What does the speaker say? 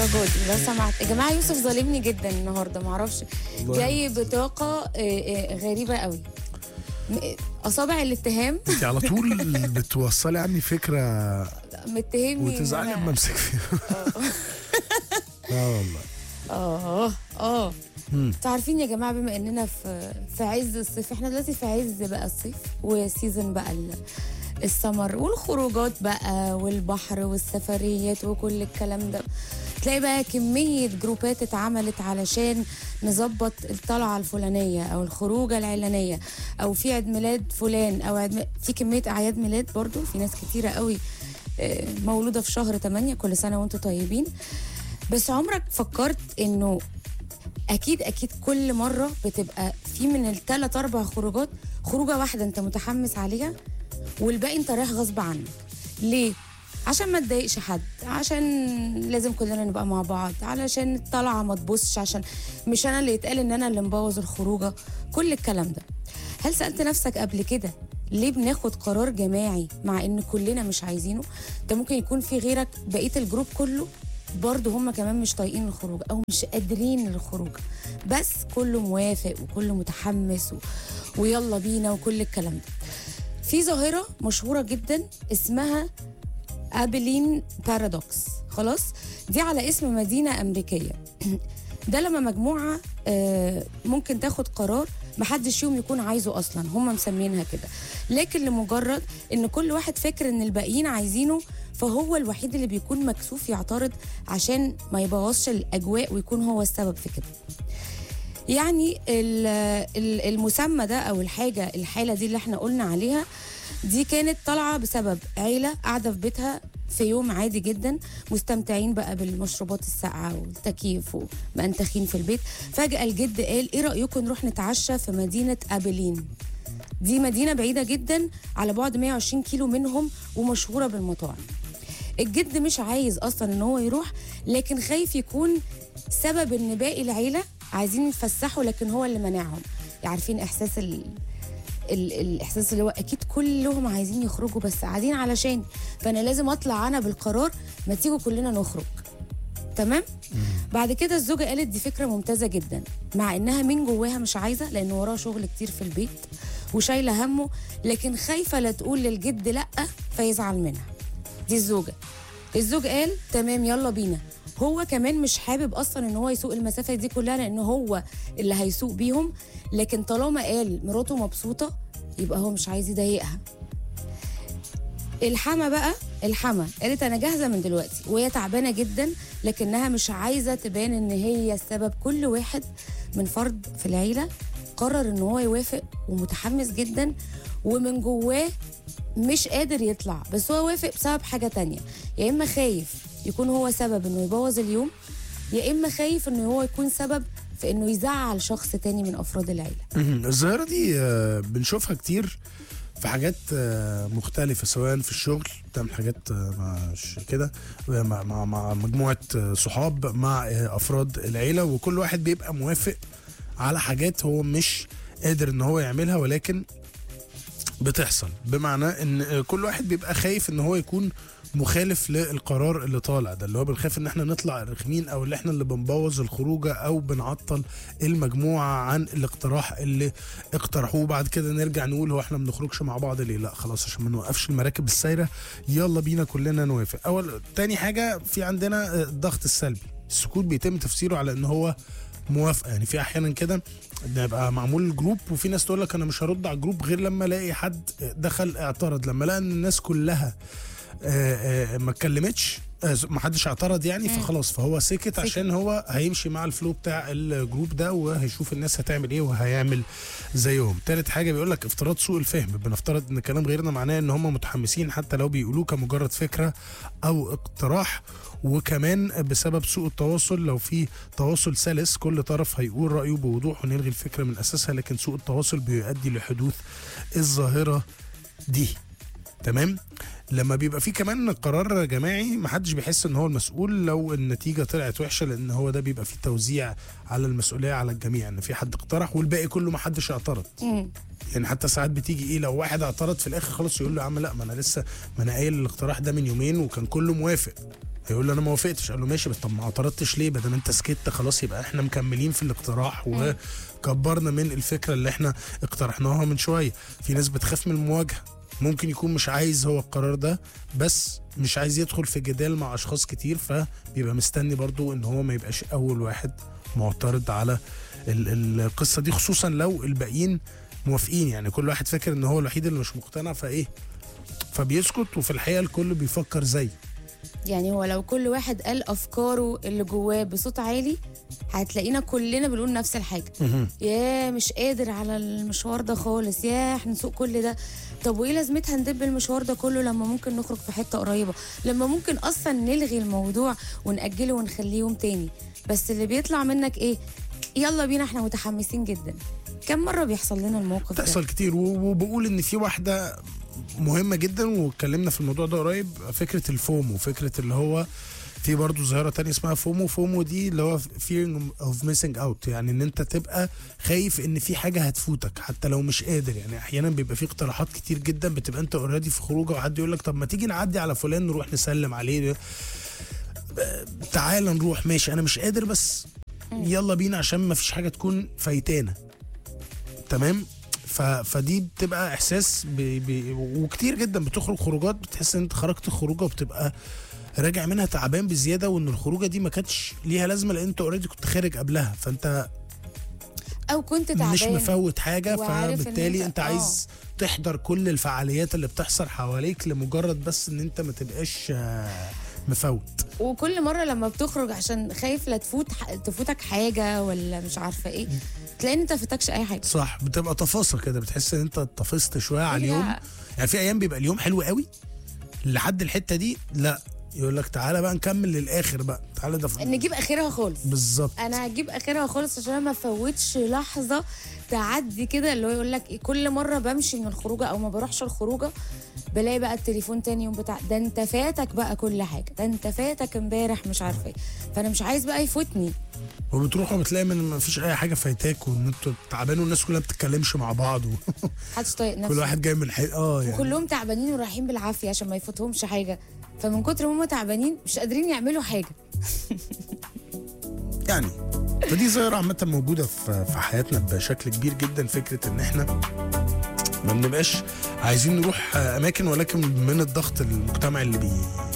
للدرجه دي لو سمحت يا جماعه يوسف ظالمني جدا النهارده معرفش والله. جاي بطاقه آه، آه، غريبه قوي م- اصابع الاتهام انت على طول بتوصلي عني فكره متهمني إن وتزعلي أنا- لما امسك فيها اه والله اه اه مم. انتوا عارفين يا جماعه بما اننا في في عز الصيف احنا دلوقتي في عز بقى الصيف وسيزون بقى ال- السمر والخروجات بقى والبحر والسفريات وكل الكلام ده تلاقي بقى كمية جروبات اتعملت علشان نظبط الطلعة الفلانية أو الخروجة العلانية أو في عيد ميلاد فلان أو عيد م... في كمية أعياد ميلاد برضو في ناس كتيرة قوي آه، مولودة في شهر 8 كل سنة وانتم طيبين بس عمرك فكرت انه اكيد اكيد كل مره بتبقى في من الثلاث اربع خروجات خروجه واحده انت متحمس عليها والباقي انت رايح غصب عنك ليه عشان ما تضايقش حد عشان لازم كلنا نبقى مع بعض علشان الطلعه ما تبصش عشان مش انا اللي يتقال ان انا اللي مبوظ الخروجه كل الكلام ده هل سالت نفسك قبل كده ليه بناخد قرار جماعي مع ان كلنا مش عايزينه ده ممكن يكون في غيرك بقيه الجروب كله برضه هم كمان مش طايقين الخروج او مش قادرين الخروج بس كله موافق وكله متحمس و... ويلا بينا وكل الكلام ده في ظاهرة مشهورة جدا اسمها أبلين بارادوكس خلاص دي على اسم مدينة أمريكية ده لما مجموعة آه، ممكن تاخد قرار محدش يوم يكون عايزه أصلا هم مسمينها كده لكن لمجرد إن كل واحد فاكر إن الباقيين عايزينه فهو الوحيد اللي بيكون مكسوف يعترض عشان ما يبوظش الأجواء ويكون هو السبب في كده يعني ال- ال- المسمى ده او الحاجه الحاله دي اللي احنا قلنا عليها دي كانت طالعه بسبب عيله قاعده في بيتها في يوم عادي جدا مستمتعين بقى بالمشروبات الساقعه والتكييف ومنتخين في البيت فجاه الجد قال ايه رايكم نروح نتعشى في مدينه ابلين دي مدينه بعيده جدا على بعد 120 كيلو منهم ومشهوره بالمطاعم الجد مش عايز اصلا ان هو يروح لكن خايف يكون سبب ان باقي العيله عايزين يتفسحوا لكن هو اللي منعهم عارفين احساس ال... ال... الاحساس اللي هو اكيد كلهم عايزين يخرجوا بس قاعدين علشان فانا لازم اطلع انا بالقرار ما تيجوا كلنا نخرج تمام بعد كده الزوجه قالت دي فكره ممتازه جدا مع انها من جواها مش عايزه لان وراها شغل كتير في البيت وشايله همه لكن خايفه لا تقول للجد لا فيزعل منها دي الزوجه الزوج قال تمام يلا بينا هو كمان مش حابب اصلا ان هو يسوق المسافه دي كلها لان هو اللي هيسوق بيهم لكن طالما قال مراته مبسوطه يبقى هو مش عايز يضايقها الحما بقى الحما قالت انا جاهزه من دلوقتي وهي تعبانه جدا لكنها مش عايزه تبان ان هي السبب كل واحد من فرد في العيله قرر ان هو يوافق ومتحمس جدا ومن جواه مش قادر يطلع بس هو وافق بسبب حاجه تانية يا اما خايف يكون هو سبب انه يبوظ اليوم يا اما خايف انه هو يكون سبب في انه يزعل شخص تاني من افراد العيله مهم. الظاهرة دي آه، بنشوفها كتير في حاجات آه، مختلفة سواء في الشغل بتعمل حاجات آه، مع ش- كده مع, مع, مع مجموعة آه، صحاب مع آه، أفراد العيلة وكل واحد بيبقى موافق على حاجات هو مش قادر ان هو يعملها ولكن بتحصل بمعنى ان آه، كل واحد بيبقى خايف ان هو يكون مخالف للقرار اللي طالع ده اللي هو بنخاف ان احنا نطلع رخمين او اللي احنا اللي بنبوظ الخروجه او بنعطل المجموعه عن الاقتراح اللي اقترحوه بعد كده نرجع نقول هو احنا ما بنخرجش مع بعض ليه لا خلاص عشان ما نوقفش المراكب السايره يلا بينا كلنا نوافق اول تاني حاجه في عندنا آه، الضغط السلبي السكوت بيتم تفسيره على ان هو موافقه يعني في احيانا كده بيبقى معمول جروب وفي ناس تقول لك انا مش هرد على الجروب غير لما الاقي حد دخل اعترض لما لقى ان الناس كلها آه، آه، ما اتكلمتش آه، ما حدش اعترض يعني فخلاص فهو سكت عشان هو هيمشي مع الفلو بتاع الجروب ده وهيشوف الناس هتعمل ايه وهيعمل زيهم تالت حاجه بيقول لك افتراض سوء الفهم بنفترض ان كلام غيرنا معناه ان هم متحمسين حتى لو بيقولوه كمجرد فكره او اقتراح وكمان بسبب سوء التواصل لو في تواصل سلس كل طرف هيقول رايه بوضوح ونلغي الفكره من اساسها لكن سوء التواصل بيؤدي لحدوث الظاهره دي تمام لما بيبقى في كمان قرار جماعي محدش بيحس ان هو المسؤول لو النتيجه طلعت وحشه لان هو ده بيبقى فيه توزيع على المسؤوليه على الجميع ان في حد اقترح والباقي كله محدش اعترض مم. يعني حتى ساعات بتيجي ايه لو واحد اعترض في الاخر خلاص يقول له يا عم لا ما انا لسه ما انا قايل الاقتراح ده من يومين وكان كله موافق هيقول له انا ما وافقتش قال له ماشي بس طب ما اعترضتش ليه بدل انت سكت خلاص يبقى احنا مكملين في الاقتراح وكبرنا من الفكره اللي احنا اقترحناها من شويه في ناس بتخاف من المواجهه ممكن يكون مش عايز هو القرار ده بس مش عايز يدخل في جدال مع اشخاص كتير فبيبقى مستني برضو ان هو ما يبقاش اول واحد معترض على ال- القصه دي خصوصا لو الباقيين موافقين يعني كل واحد فاكر ان هو الوحيد اللي مش مقتنع فايه فبيسكت وفي الحقيقه الكل بيفكر زيه يعني هو لو كل واحد قال افكاره اللي جواه بصوت عالي هتلاقينا كلنا بنقول نفس الحاجه يا مش قادر على المشوار ده خالص يا احنا نسوق كل ده طب وايه لازمتها ندب المشوار ده كله لما ممكن نخرج في حته قريبه لما ممكن اصلا نلغي الموضوع ونأجله ونخليه يوم تاني بس اللي بيطلع منك ايه يلا بينا احنا متحمسين جدا كم مره بيحصل لنا الموقف ده بتحصل كتير و- وبقول ان في واحده مهمه جدا واتكلمنا في الموضوع ده قريب فكره الفومو فكره اللي هو في برضه ظاهره تانية اسمها فومو فومو دي اللي هو fearing of missing out يعني ان انت تبقى خايف ان في حاجه هتفوتك حتى لو مش قادر يعني احيانا بيبقى في اقتراحات كتير جدا بتبقى انت اوريدي في خروجه وحد يقول لك طب ما تيجي نعدي على فلان نروح نسلم عليه آه، تعال نروح ماشي انا مش قادر بس يلا بينا عشان ما فيش حاجه تكون فايتانا تمام ف... فدي بتبقى احساس ب... ب... وكتير جدا بتخرج خروجات بتحس ان انت خرجت خروجه وبتبقى راجع منها تعبان بزياده وان الخروجه دي ما كانتش ليها لازمه لان انت اوريدي كنت خارج قبلها فانت او كنت تعبان مش مفوت حاجه وعارف إن فبالتالي أنت- انت عايز تحضر كل الفعاليات اللي بتحصل حواليك لمجرد بس ان انت ما تبقاش آه، مفوت وكل مره لما بتخرج عشان خايف لا تفوت ح- تفوتك حاجه ولا مش عارفه ايه تلاقي ان انت فاتكش اي حاجه صح بتبقى تفاصيل كده بتحس ان انت طفست شويه على هي- اليوم يعني في ايام بيبقى اليوم حلو قوي لحد الحته دي لا يقول لك تعالى بقى نكمل للاخر بقى تعالى ده ف- نجيب اخرها خالص بالظبط انا هجيب اخرها خالص عشان أنا ما افوتش لحظه تعدي كده اللي هو يقول لك إيه كل مره بمشي من الخروجه او ما بروحش الخروجه بلاقي بقى التليفون تاني يوم بتاع ده انت فاتك بقى كل حاجه ده انت فاتك امبارح مش عارفه ايه فانا مش عايز بقى يفوتني وبتروح وبتلاقي من ما فيش اي حاجه فايتاك وان انتوا تعبان والناس كلها بتتكلمش مع بعض محدش طايق كل نفسه واحد جاي من حي... اه يعني وكلهم تعبانين ورايحين بالعافيه عشان ما يفوتهمش حاجه فمن كتر ما هم تعبانين مش قادرين يعملوا حاجه يعني فدي ظاهره عامه موجوده في في حياتنا بشكل كبير جدا فكره ان احنا ما بنبقاش عايزين نروح اماكن ولكن من الضغط المجتمعي اللي بي